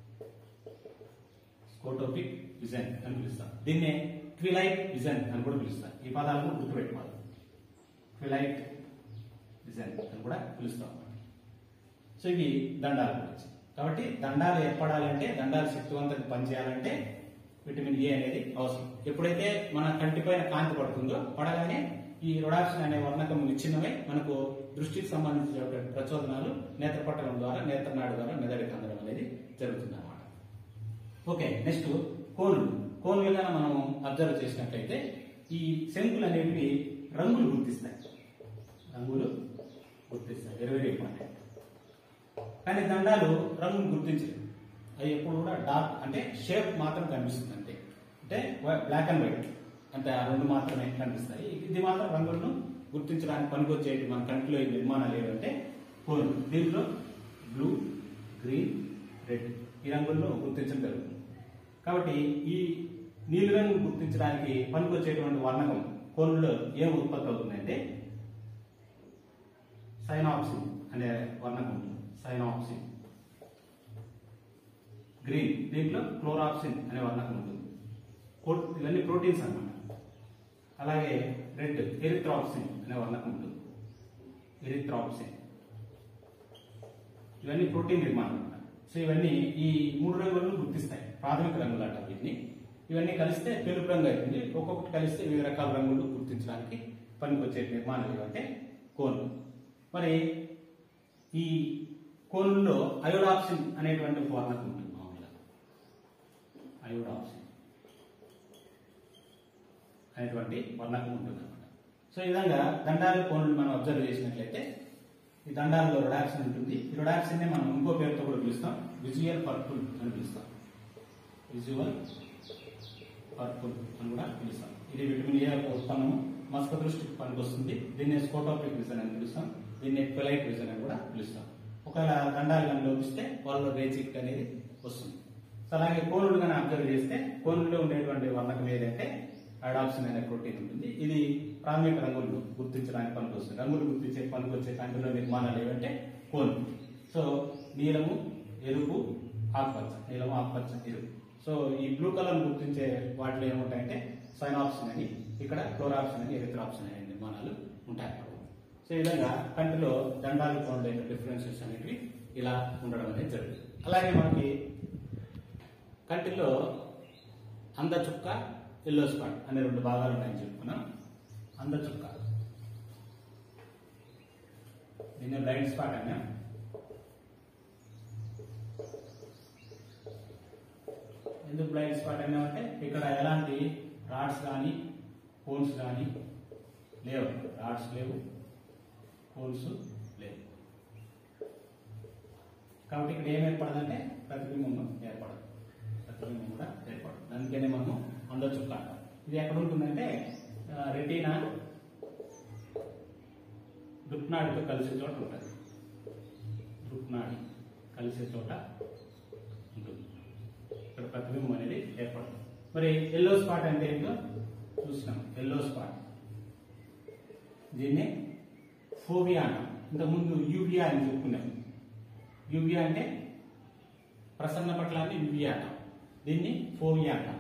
స్కోటోపిక్ విజన్ అని పిలుస్తాం దీన్నే ట్విలైట్ విజన్ అని కూడా పిలుస్తాం ఈ పదాలను గుర్తుపెట్టుకోవాలి ట్విలైట్ విజన్ అని కూడా పిలుస్తాం అన్నమాట సో ఇవి దండాల గురించి కాబట్టి దండాలు ఏర్పడాలంటే దండాలు శక్తివంతంగా పనిచేయాలంటే విటమిన్ ఏ అనేది అవసరం ఎప్పుడైతే మన కంటిపైన కాంతి పడుతుందో పడగానే ఈ రొడాక్సిన్ అనే వర్ణకం విచ్ఛిన్నమై మనకు దృష్టికి సంబంధించిన ప్రచోదనాలు నేత్రపట్టణం ద్వారా నేత్రనాడు ద్వారా మెదడుకి అందడం అనేది జరుగుతుంది అన్నమాట ఓకే నెక్స్ట్ కోన్లు కోన్లుగా మనం అబ్జర్వ్ చేసినట్లయితే ఈ శంకులు అనేవి రంగులు గుర్తిస్తాయి రంగులు గుర్తిస్తాయి వెరీ వెరీ ఇంపార్టెంట్ కానీ దండాలు రంగులు గుర్తించలేదు అవి ఎప్పుడు కూడా డార్క్ అంటే షేప్ మాత్రం కనిపిస్తుంది అంతే అంటే బ్లాక్ అండ్ వైట్ అంటే ఆ రెండు మాత్రమే కనిపిస్తాయి ఇది మాత్రం రంగులను గుర్తించడానికి పనికొచ్చేటి మన కంటిలో ఈ నిర్మాణాలు ఏవంటే కోన్ దీంట్లో బ్లూ గ్రీన్ రెడ్ ఈ రంగుల్లో గుర్తించడం జరుగుతుంది కాబట్టి ఈ నీలి రంగు గుర్తించడానికి పనికొచ్చేటువంటి వర్ణకం కోన్లో ఏం ఉత్పత్తి అవుతుందంటే సైనాప్సిన్ అనే వర్ణకం ఉంటుంది సైనాప్సిన్ గ్రీన్ దీంట్లో క్లోరాప్సిన్ అనే వర్ణకం ఉంటుంది ప్రో- ఇవన్నీ ప్రోటీన్స్ అన్నమాట అలాగే రెడ్ ఎరిథ్రాప్సిన్ అనే వర్ణకం ఉంటుంది ఎరిథ్రాప్సిన్ ఇవన్నీ ప్రోటీన్ నిర్మాణం అన్నమాట సో ఇవన్నీ ఈ మూడు రంగులను గుర్తిస్తాయి ప్రాథమిక రంగులు అంటారు వీటిని ఇవన్నీ కలిస్తే తెలుపు రంగు అవుతుంది ఒక్కొక్కటి కలిస్తే వివిధ రకాల రంగులు గుర్తించడానికి పనికొచ్చే నిర్మాణాలు ఏవంటే కోన్లు మరి ఈ కోన్లలో అయోడాప్సిన్ అనేటువంటి ఒక వర్ణకం ఉంటుంది మామూలుగా అయోడాప్సిన్ అనేటువంటి వర్ణకం ఉంటుంది అనమాట సో ఈ విధంగా దండాల కోన్లు మనం అబ్జర్వ్ చేసినట్లయితే ఈ దండాలలో రొడాక్సిన్ ఉంటుంది ఈ రొడాక్సిన్ ని మనం ఇంకో పేరుతో కూడా పిలుస్తాం విజువల్ పర్పుల్ అని పిలుస్తాం విజువల్ పర్పుల్ అని కూడా పిలుస్తాం ఇది విటమిన్ ఏ యొక్క ఉత్పన్నము మస్క దృష్టికి పనికొస్తుంది దీన్ని స్కోటోపిక్ విజన్ అని పిలుస్తాం దీన్ని ఎక్వలైట్ విజన్ అని కూడా పిలుస్తాం ఒకవేళ దండాలు కానీ లోపిస్తే వాళ్ళలో రేచిక్ అనేది వస్తుంది సో అలాగే కోనులు కానీ అబ్జర్వ్ చేస్తే కోనుల్లో ఉండేటువంటి వర్ణకం ఏదంటే అడాప్షన్ అనే ప్రోటీన్ ఉంటుంది ఇది ప్రాథమిక రంగులు గుర్తించడానికి పనికొస్తుంది రంగులు గుర్తించే పనికొచ్చే కంటిలో నిర్మాణాలు ఏవంటే కోన్ సో నీలము ఎరుపు ఆకుపచ్చ నీలము ఆకుపచ్చ ఎరుపు సో ఈ బ్లూ కలర్ గుర్తించే వాటిలో ఏముంటాయంటే సైనాప్షన్ అని ఇక్కడ క్లోరాప్షన్ అని ఎరిథ్రాప్షన్ అనే నిర్మాణాలు ఉంటాయి సో ఈ విధంగా కంటిలో దండాలు కోన్ల యొక్క డిఫరెన్సెస్ అనేవి ఇలా ఉండడం అనేది జరుగుతుంది అలాగే మనకి కంటిలో అంద చుక్క ఎల్లో స్పాట్ అనే రెండు భాగాలు ఉన్నాయని చెప్పుకున్నాం అంద చుక్క దీన్ని బ్లైండ్ స్పాట్ అన్నా ఎందుకు బ్లైండ్ స్పాట్ అన్నామంటే ఇక్కడ ఎలాంటి రాడ్స్ కానీ కోన్స్ కానీ లేవు రాడ్స్ లేవు కోన్స్ లేవు కాబట్టి ఇక్కడ ఏం ఏర్పడదంటే ప్రతిబింబం ఏర్పడదు ప్రతిబింబం కూడా ఏర్పడదు అందుకనే మనము అంద చుక్క అంటాం ఇది ఎక్కడ ఉంటుందంటే ఆ, రెటీనా దుప్నాడితో కలిసే చోట ఉంటుంది దుప్నాడి కలిసే చోట ఉంటుంది ఇక్కడ ప్రతిబింబం అనేది ఏర్పడుతుంది మరి ఎల్లో స్పాట్ అంటే ఏంటో చూసినాం ఎల్లో స్పాట్ దీన్ని ఫోబియా అంటాం ఇంతకుముందు యూబియా అని చెప్పుకున్నాం యూబియా అంటే ప్రసన్న పట్లాన్ని యూబియా అంటాం దీన్ని ఫోబియా అంటాం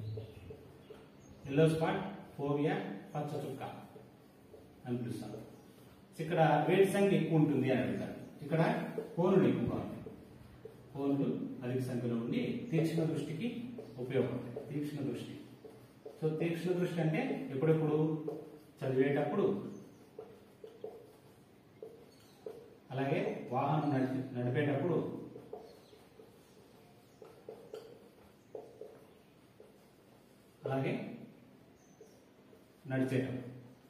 ఎల్లో స్పాట్ ఫోబియా పచ్చ చుక్క అని పిలుస్తాం ఇక్కడ వేడి సంఖ్య ఎక్కువ ఉంటుంది అని అడుగుతారు ఇక్కడ కోనులు ఎక్కువగా ఉంటాయి కోనులు అధిక సంఖ్యలో ఉండి తీక్షణ దృష్టికి ఉపయోగపడతాయి తీక్షణ దృష్టి సో తీక్షణ దృష్టి అంటే ఎప్పుడెప్పుడు చదివేటప్పుడు అలాగే వాహనం నడిపి నడిపేటప్పుడు అలాగే నడిచేటప్పుడు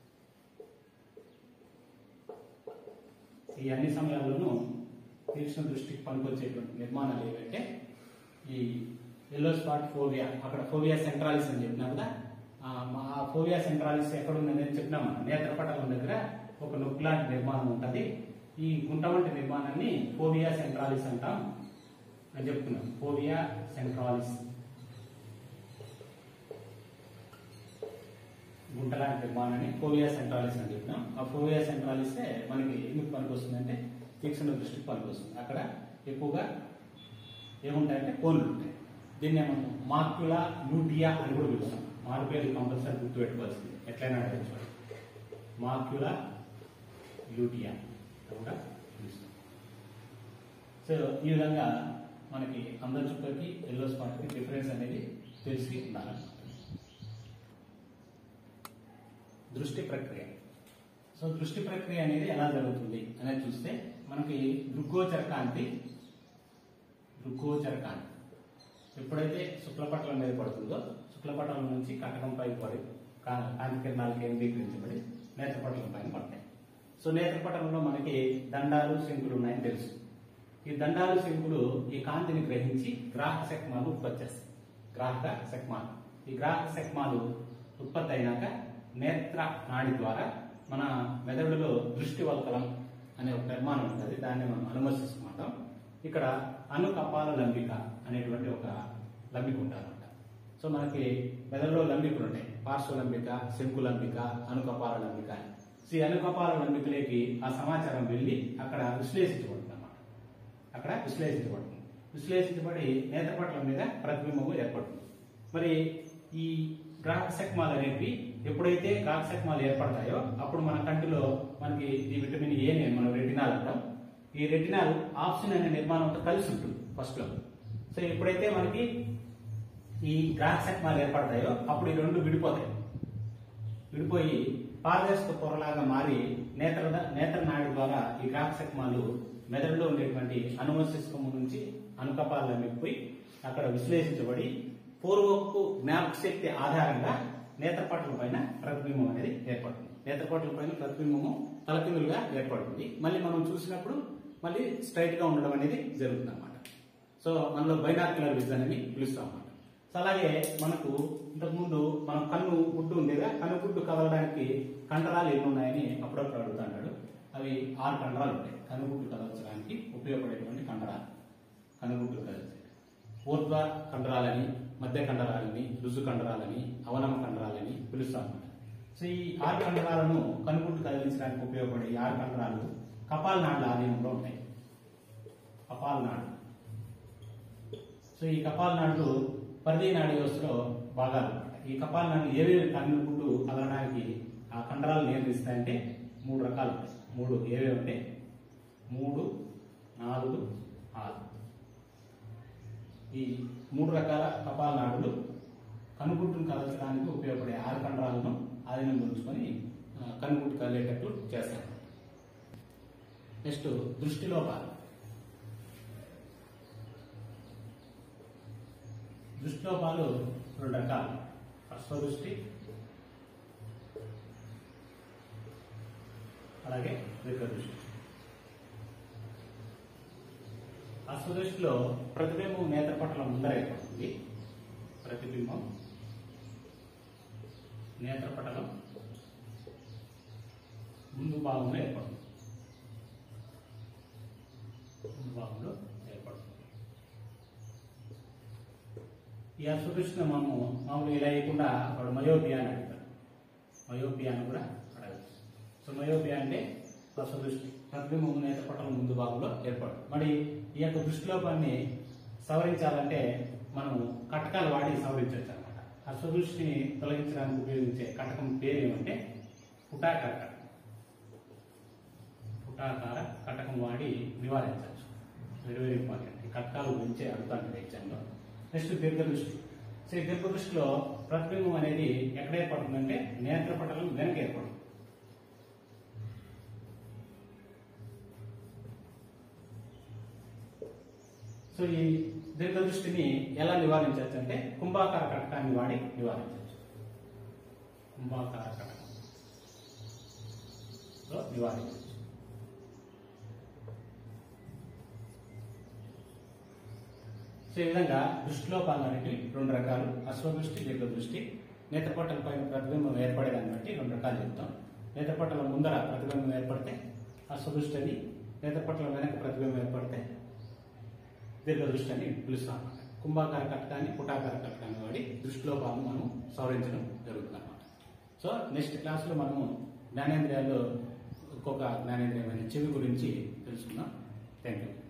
ఈ అన్ని సమయాల్లోనూ తీక్షణ దృష్టికి పనికొచ్చేటువంటి నిర్మాణాలు ఏవంటే ఈ ఎల్లో స్పాట్ ఫోబియా అక్కడ ఫోబియా సెంట్రాలిస్ అని చెప్పినా కదా ఆ మా ఫోబియా సెంట్రాలిస్ ఎక్కడ ఉందని చెప్పినా మనం నేత్రపటలం దగ్గర ఒక నొక్కు లాంటి నిర్మాణం ఉంటుంది ఈ గుంట వంటి నిర్మాణాన్ని ఫోబియా సెంట్రాలిస్ అంటాం అని చెప్తున్నాం ఫోబియా సెంట్రాలిస్ గుంటలాంటి నిర్మాణాన్ని ఫోవియా సెంట్రాలిస్ అని చెప్పినాం ఆ ఫోవియా సెంట్రాలిస్ మనకి ఎందుకు పనికి వస్తుందంటే తీక్షణ దృష్టికి పనికి వస్తుంది అక్కడ ఎక్కువగా ఏముంటాయంటే కోన్లు ఉంటాయి దీన్ని మనం మార్కులా లూటియా అని కూడా పిలుస్తాం మారు పేరు కంపల్సరీ గుర్తు పెట్టుకోవాల్సింది ఎట్లయినా అడగచ్చు మార్క్యులా లూటియా అని కూడా పిలుస్తాం సో ఈ విధంగా మనకి అందరి చుక్కకి ఎల్లో స్పాట్కి డిఫరెన్స్ అనేది తెలిసి ఉండాలి దృష్టి ప్రక్రియ సో దృష్టి ప్రక్రియ అనేది ఎలా జరుగుతుంది అనేది చూస్తే మనకి దృగ్గోచర కాంతి దృగ్గోచర కాంతి ఎప్పుడైతే శుక్లపటలం మీద పడుతుందో శుక్లపటలం నుంచి కటకం పైకి పడి కా- కాంతి కిరణాలు కేంద్రీకరించబడి నేత్రపటలం పైన పడతాయి సో నేత్రపటలంలో మనకి దండాలు శంకులు ఉన్నాయని తెలుసు ఈ దండాలు శంకులు ఈ కాంతిని గ్రహించి గ్రాహక శక్మాలు ఉత్పత్తి చేస్తాయి గ్రాహక శక్మాలు ఈ గ్రాహక శక్మాలు ఉత్పత్తి అయినాక నేత్ర నాడి ద్వారా మన మెదడులో దృష్టి వల్కలం అనే ఒక నిర్మాణం ఉంటుంది దాన్ని మనం అనుమతిస్తున్నాం ఇక్కడ అనుకపాల లంబిక అనేటువంటి ఒక లంబిక ఉంటారన్నమాట సో మనకి మెదడులో లంబికలు ఉంటాయి పార్శ్వ లంబిక శంకు లంబిక అనుకపాల లంబిక అని సో ఈ అనుకపాల లంబికలోకి ఆ సమాచారం వెళ్ళి అక్కడ విశ్లేషించబడుతుంది అన్నమాట అక్కడ విశ్లేషించబడుతుంది విశ్లేషించబడి నేత్రపటలం మీద ప్రతిబింబము ఏర్పడుతుంది మరి ఈ గ్రాహక శక్మాలు అనేవి ఎప్పుడైతే గ్రాహక శక్మాలు ఏర్పడతాయో అప్పుడు మన కంటిలో మనకి ఈ విటమిన్ ఏ ని మనం రెటినాల్ అంటాం ఈ రెటినాల్ ఆప్షన్ అనే నిర్మాణంతో కలిసి ఉంటుంది ఫస్ట్ లో సో ఎప్పుడైతే మనకి ఈ గ్రాహక శక్మాలు ఏర్పడతాయో అప్పుడు ఈ రెండు విడిపోతాయి విడిపోయి పారదర్శక పొరలాగా మారి నేత్ర నేత్ర నాడి ద్వారా ఈ గ్రాహక శక్మాలు మెదడులో ఉండేటువంటి అనుమస్తిష్కము నుంచి అనుకపాలను మెప్పిపోయి అక్కడ విశ్లేషించబడి పూర్వపు జ్ఞాపక శక్తి ఆధారంగా నేత్రపటల పైన ప్రతిబింబం అనేది ఏర్పడుతుంది నేత్రపటల పైన ప్రతిబింబము తలకిందులుగా ఏర్పడుతుంది మళ్ళీ మనం చూసినప్పుడు మళ్ళీ స్ట్రైట్ గా ఉండడం అనేది జరుగుతుంది అనమాట సో మనలో బైనాక్యులర్ విజన్ అని పిలుస్తాం అన్నమాట సో అలాగే మనకు ఇంతకుముందు మనం కన్ను గుడ్డు ఉండేదా కన్ను గుడ్డు కదలడానికి కండరాలు ఎన్ని ఉన్నాయని అప్పుడప్పుడు అడుగుతాడు అవి ఆరు కండరాలు ఉంటాయి కన్నుగుడ్డు కదల్చడానికి ఉపయోగపడేటువంటి కండరాలు కన్నుగుడ్డు కదల్చే ఊర్ధ్వ కండరాలని మధ్య కండరాలని రుజు కండరాలని అవనమ కండరాలని పిలుస్తాం అన్నమాట సో ఈ ఆరు కండరాలను కనుగుడ్డు కదిలించడానికి ఉపయోగపడే ఈ ఆరు కండరాలు కపాల నాడుల ఆధీనంలో ఉంటాయి కపాల నాడు సో ఈ కపాల నాడులు పరిధి నాడి వ్యవస్థలో భాగాలు అన్నమాట ఈ కపాల నాడులు ఏవేవి కన్నుగుడ్డు కదలడానికి ఆ కండరాలు నియంత్రిస్తాయంటే మూడు రకాలు ఉంటాయి మూడు ఏవేవి ఉంటాయి మూడు నాలుగు ఆరు ఈ మూడు రకాల కపాల నాడులు కనుగుడ్డును కదల్చడానికి ఉపయోగపడే ఆరు కండరాలను ఆధీనంలో ఉంచుకొని ఆ, కనుగుడ్డు కదిలేటట్టు చేస్తారు నెక్స్ట్ దృష్టి లోపాలు దృష్టి లోపాలు రెండు రకాలు అశ్వదృష్టి అలాగే దీర్ఘదృష్టి అశ్వదృష్టిలో ప్రతిబింబం నేత్రపటలం ముందర ఏర్పడుతుంది ప్రతిబింబం నేత్రపటలం ముందు భాగంలో ఏర్పడుతుంది ముందు భాగంలో ఏర్పడుతుంది ఈ అశ్వదృష్టిని మనము మామూలుగా ఇలా వేయకుండా వాడు మయోపియా అని అడుగుతాడు మయోపియా అని కూడా అడగచ్చు సో మయోపియా అంటే అశ్వదృష్టి ప్రతిబింబం నేత్రపటలం ముందు భాగంలో ఏర్పడు మరి ఈ యొక్క దృష్టిలోపాన్ని సవరించాలంటే మనం కటకాలు వాడి సవరించవచ్చు అనమాట అశ్వదృష్టిని తొలగించడానికి ఉపయోగించే కటకం పేరు ఏమంటే పుటాకర కటకం పుటాకార కటకం వాడి నివారించవచ్చు వెరీ వెరీ ఇంపార్టెంట్ ఈ కటకాలు గురించి అడుగుతాను ఎగ్జామ్లో నెక్స్ట్ దీర్ఘదృష్టి సో ఈ దీర్ఘదృష్టిలో ప్రతిబింబం అనేది ఎక్కడ ఏర్పడుతుందంటే నేత్రపటలం వెనక ఏర్పడుతుంది సో ఈ దీర్ఘదృష్టిని ఎలా నివారించవచ్చు అంటే కుంభాకార కటకాన్ని వాడి నివారించవచ్చు కుంభాకార కటకం లో నివారించవచ్చు సో ఈ విధంగా దృష్టిలోపాలు అనేవి రెండు రకాలు అశ్వదృష్టి దీర్ఘదృష్టి నేత్రపట్టల పైన ప్రతిబింబం ఏర్పడేదాన్ని బట్టి రెండు రకాలు చెప్తాం నేత్రపట్టల ముందర ప్రతిబింబం ఏర్పడితే అశ్వదృష్టి అని నేత్రపట్టల వెనక ప్రతిబింబం ఏర్పడితే దీర్ఘదృష్టి అని పిలుస్తాం అన్నమాట కుంభాకార కట్టడాన్ని పుటాకార కట్టడాన్ని వాడి దృష్టిలోపాలను మనం సవరించడం జరుగుతుంది అన్నమాట సో నెక్స్ట్ క్లాస్లో మనము జ్ఞానేంద్రియాల్లో ఒక్కొక్క జ్ఞానేంద్రియమైన చెవి గురించి తెలుసుకుందాం థ్యాంక్ యూ